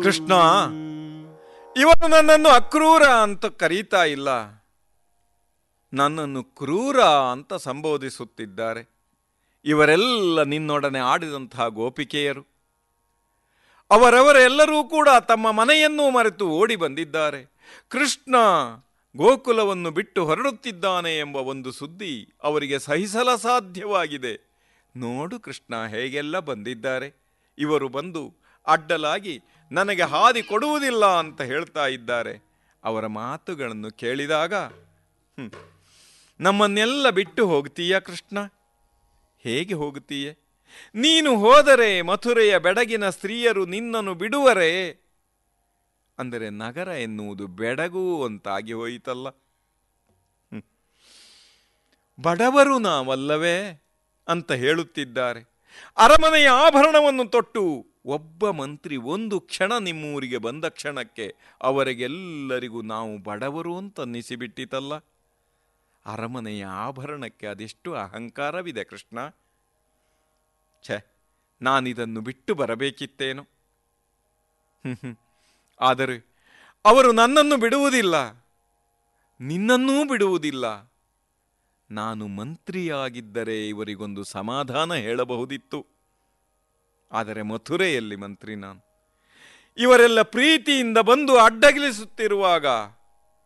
ಕೃಷ್ಣ ಇವನು ನನ್ನನ್ನು ಅಕ್ರೂರ ಅಂತ ಕರೀತಾ ಇಲ್ಲ ನನ್ನನ್ನು ಕ್ರೂರ ಅಂತ ಸಂಬೋಧಿಸುತ್ತಿದ್ದಾರೆ ಇವರೆಲ್ಲ ನಿನ್ನೊಡನೆ ಆಡಿದಂತಹ ಗೋಪಿಕೆಯರು ಅವರವರೆಲ್ಲರೂ ಕೂಡ ತಮ್ಮ ಮನೆಯನ್ನೂ ಮರೆತು ಓಡಿ ಬಂದಿದ್ದಾರೆ ಕೃಷ್ಣ ಗೋಕುಲವನ್ನು ಬಿಟ್ಟು ಹೊರಡುತ್ತಿದ್ದಾನೆ ಎಂಬ ಒಂದು ಸುದ್ದಿ ಅವರಿಗೆ ಸಹಿಸಲ ಸಾಧ್ಯವಾಗಿದೆ ನೋಡು ಕೃಷ್ಣ ಹೇಗೆಲ್ಲ ಬಂದಿದ್ದಾರೆ ಇವರು ಬಂದು ಅಡ್ಡಲಾಗಿ ನನಗೆ ಹಾದಿ ಕೊಡುವುದಿಲ್ಲ ಅಂತ ಹೇಳ್ತಾ ಇದ್ದಾರೆ ಅವರ ಮಾತುಗಳನ್ನು ಕೇಳಿದಾಗ ಹ್ಮ್, ನಮ್ಮನ್ನೆಲ್ಲ ಬಿಟ್ಟು ಹೋಗ್ತೀಯ ಕೃಷ್ಣ ಹೇಗೆ ಹೋಗುತ್ತೀಯೆ ನೀನು ಹೋದರೆ ಮಥುರೆಯ ಬೆಡಗಿನ ಸ್ತ್ರೀಯರು ನಿನ್ನನ್ನು ಬಿಡುವರೇ ಅಂದರೆ ನಗರ ಎನ್ನುವುದು ಬೆಡಗು ಅಂತಾಗಿ ಹೋಯಿತಲ್ಲ ಹ್ಮ್. ಬಡವರು ನಾವಲ್ಲವೇ ಅಂತ ಹೇಳುತ್ತಿದ್ದಾರೆ ಅರಮನೆಯ ಆಭರಣವನ್ನು ತೊಟ್ಟು ಒಬ್ಬ ಮಂತ್ರಿ ಒಂದು ಕ್ಷಣ ನಿಮ್ಮೂರಿಗೆ ಬಂದ ಕ್ಷಣಕ್ಕೆ ಅವರಿಗೆಲ್ಲರಿಗೂ ನಾವು ಬಡವರು ಅಂತ ಅನ್ನಿಸಿಬಿಟ್ಟಿತಲ್ಲ ಅರಮನೆಯ ಆಭರಣಕ್ಕೆ ಅದೆಷ್ಟು ಅಹಂಕಾರವಿದೆ ಕೃಷ್ಣ ಛೆ ನಾನಿದನ್ನು ಬಿಟ್ಟು ಬರಬೇಕಿತ್ತೇನೋ ಹ್ಮ್ ಹ್ಮ್. ಆದರೆ ಅವರು ನನ್ನನ್ನು ಬಿಡುವುದಿಲ್ಲ ನಿನ್ನನ್ನೂ ಬಿಡುವುದಿಲ್ಲ ನಾನು ಮಂತ್ರಿಯಾಗಿದ್ದರೆ ಇವರಿಗೊಂದು ಸಮಾಧಾನ ಹೇಳಬಹುದಿತ್ತು ಆದರೆ ಮಥುರೆಯಲ್ಲಿ ಮಂತ್ರಿ ನಾನು ಇವರೆಲ್ಲ ಪ್ರೀತಿಯಿಂದ ಬಂದು ಅಡ್ಡಗಿಲಿಸುತ್ತಿರುವಾಗ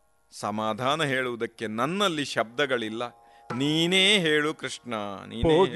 ಸಮಾಧಾನ ಹೇಳುವುದಕ್ಕೆ ನನ್ನಲ್ಲಿ ಶಬ್ದಗಳಿಲ್ಲ ನೀನೇ ಹೇಳು ಕೃಷ್ಣ ನೀನೇ ಹೋಗಿ